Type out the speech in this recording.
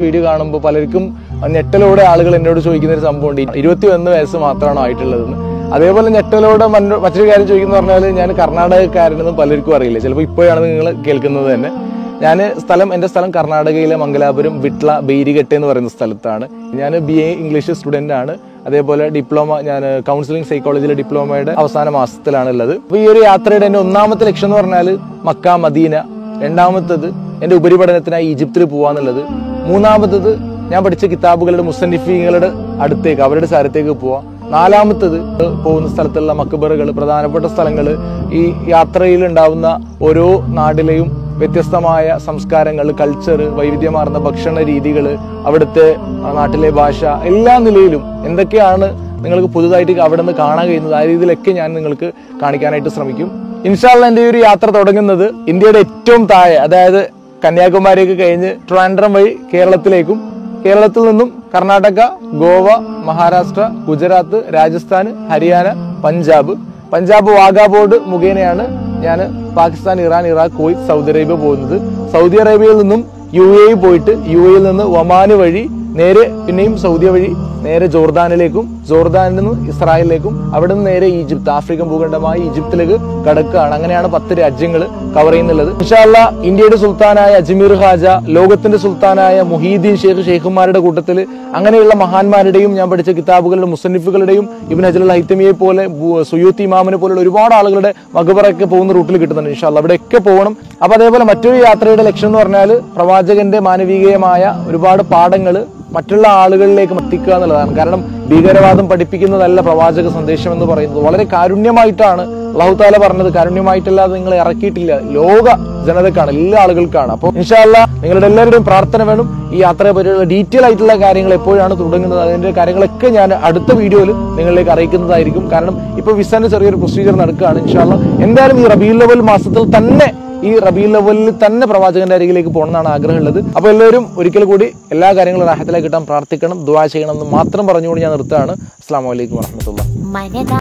video കാണുമ്പോൾ പലർക്കും ഞെട്ടലോടെ ആളുകൾ എന്നോട് ചോദിക്കുന്ന ഒരു സംഭവമുണ്ട് ഇരുപത്തി ഒന്ന് വയസ്സ് മാത്രമാണോ ആയിട്ടുള്ളതെന്ന് അതേപോലെ ഞെട്ടലോടെ മറ്റൊരു മറ്റൊരു കാര്യം ചോദിക്കുന്ന പറഞ്ഞാൽ ഞാൻ കർണാടകക്കാരനെന്ന് പലർക്കും അറിയില്ല ചിലപ്പോൾ ഇപ്പോഴാണ് നിങ്ങൾ കേൾക്കുന്നത് തന്നെ ഞാൻ സ്ഥലം എൻ്റെ സ്ഥലം കർണാടകയിലെ മംഗലാപുരം വിട്ല ബെയ്രിഗട്ടെ എന്ന് പറയുന്ന സ്ഥലത്താണ് ഞാൻ ബി എ ഇംഗ്ലീഷ് സ്റ്റുഡൻ്റ് ആണ് അതേപോലെ ഡിപ്ലോമ ഞാൻ കൗൺസിലിംഗ് സൈക്കോളജിയിലെ ഡിപ്ലോമയുടെ അവസാന മാസത്തിലാണ് ഉള്ളത് അപ്പോൾ ഈ ഒരു യാത്രയുടെ എൻ്റെ ഒന്നാമത്തെ ലക്ഷ്യം എന്ന് പറഞ്ഞാൽ മക്ക മദീന രണ്ടാമത്തത് എൻ്റെ ഉപരിപഠനത്തിനായി ഈജിപ്തിൽ പോവാന്നുള്ളത് മൂന്നാമത്തത് ഞാൻ പഠിച്ച കിതാബുകളുടെ മുസന്നിഫീങ്ങളുടെ അടുത്തേക്ക് അവരുടെ സ്ഥലത്തേക്ക് പോവാം നാലാമത്തത് പോകുന്ന സ്ഥലത്തുള്ള മക്കബറുകൾ പ്രധാനപ്പെട്ട സ്ഥലങ്ങൾ ഈ യാത്രയിൽ ഉണ്ടാവുന്ന ഓരോ നാട്ടിലെയും വ്യത്യസ്തമായ സംസ്കാരങ്ങൾ കൾച്ചർ വൈവിധ്യമാർന്ന ഭക്ഷണ രീതികൾ അവിടുത്തെ ആ നാട്ടിലെ ഭാഷ എല്ലാ നിലയിലും എന്തൊക്കെയാണ് നിങ്ങൾക്ക് പുതുതായിട്ട് അവിടെ നിന്ന് കാണാൻ കഴിയുന്നത് ആ രീതിയിലൊക്കെ ഞാൻ നിങ്ങൾക്ക് കാണിക്കാനായിട്ട് ശ്രമിക്കും ഇൻഷാല്ല എൻ്റെ ഈ ഒരു യാത്ര തുടങ്ങുന്നത് ഇന്ത്യയുടെ ഏറ്റവും താഴെ അതായത് കന്യാകുമാരിയൊക്കെ കഴിഞ്ഞ് ട്രിവാൻഡ്രം വഴി കേരളത്തിലേക്കും കേരളത്തിൽ നിന്നും കർണാടക ഗോവ മഹാരാഷ്ട്ര ഗുജറാത്ത് രാജസ്ഥാൻ ഹരിയാന പഞ്ചാബ് പഞ്ചാബ് വാഗാ ബോർഡ് മുഖേനയാണ് ഞാൻ Pakistan Iran Iraq Kuwait Saudi Arabia പോകുന്നത് സൗദി അറേബ്യയിൽ നിന്നും യു എ പോയിട്ട് യു എയിൽ നിന്ന് ഒമാന് വഴി നേരെ പിന്നെയും സൗദി വഴി നേരെ ജോർദാനിലേക്കും ജോർദാനിൽ നിന്ന് ഇസ്രായേലിലേക്കും അവിടെ നിന്ന് നേരെ ഈജിപ്ത് ആഫ്രിക്കൻ ഭൂഖണ്ഡമായ ഈജിപ്തിലേക്ക് കടക്കുകയാണ് അങ്ങനെയാണ് പത്ത് രാജ്യങ്ങൾ കവർ ചെയ്യുന്നുള്ളത് ഇൻഷാല്ല ഇന്ത്യയുടെ സുൽത്താനായ അജ്മീർ ഹാജ ലോകത്തിന്റെ സുൽത്താനായ മുഹീദ്ദീൻ ഷെയ്ഖ് ഷെയ്ഖുമാരുടെ കൂട്ടത്തിൽ അങ്ങനെയുള്ള മഹാന്മാരുടെയും ഞാൻ പഠിച്ച കിതാബുകളുടെ മുസന്നിഫുകളുടെയും ഇബിൻ അജൽ ഹൈത്തമിയെ പോലെ ബു- സുയൂത്ത് ഇമാമിനെ പോലുള്ള ഒരുപാട് ആളുകളുടെ മകബറൊക്കെ പോകുന്ന റൂട്ടിൽ കിട്ടുന്നുണ്ട് ഇൻഷാല്ല അവിടെയൊക്കെ പോകണം അപ്പൊ അതേപോലെ മറ്റൊരു യാത്രയുടെ ലക്ഷ്യം എന്ന് പറഞ്ഞാൽ പ്രവാചകന്റെ മാനവികമായ ഒരുപാട് പാഠങ്ങൾ മറ്റുള്ള ആളുകളിലേക്ക് എത്തിക്കുക എന്നുള്ളതാണ് കാരണം ഭീകരവാദം പഠിപ്പിക്കുന്നതല്ല പ്രവാചക സന്ദേശം എന്ന് പറയുന്നത് വളരെ കാരുണ്യമായിട്ടാണ് അള്ളാഹു താല പറഞ്ഞത് കാരുണ്യമായിട്ടല്ലാതെ നിങ്ങളെ ഇറക്കിയിട്ടില്ല ലോക ജനതക്കാണ് എല്ലാ ആളുകൾക്കാണ് അപ്പോൾ ഇൻഷാല്ല നിങ്ങളുടെ എല്ലാവരുടെയും പ്രാർത്ഥന വേണം ഈ യാത്രയെ പറ്റിയുള്ള ഡീറ്റെയിൽ ആയിട്ടുള്ള കാര്യങ്ങൾ എപ്പോഴാണ് തുടങ്ങുന്നത് അതിന്റെ കാര്യങ്ങളൊക്കെ ഞാൻ അടുത്ത വീഡിയോയിൽ നിങ്ങളിലേക്ക് അറിയിക്കുന്നതായിരിക്കും കാരണം ഇപ്പൊ വിസന്റെ ചെറിയൊരു പ്രൊസീജിയർ നടക്കുകയാണ് ഇൻഷാല്ല എന്തായാലും ഈ റബീൽ ലെവൽ മാസത്തിൽ തന്നെ ഈ റബീ ലെവലിൽ തന്നെ പ്രവാചകന്റെ അരികിലേക്ക് പോകണമെന്നാണ് ആഗ്രഹമുള്ളത് അപ്പൊ എല്ലാവരും ഒരിക്കൽ കൂടി എല്ലാ കാര്യങ്ങളും റാഹത്തിലേക്ക് കിട്ടാൻ പ്രാർത്ഥിക്കണം ദുവാ ചെയ്യണം എന്ന് മാത്രം പറഞ്ഞുകൊണ്ട് ഞാൻ നിർത്തുകയാണ് അസ്സാം വലൈക്കും വാഹമത്തുള്ള മനതാ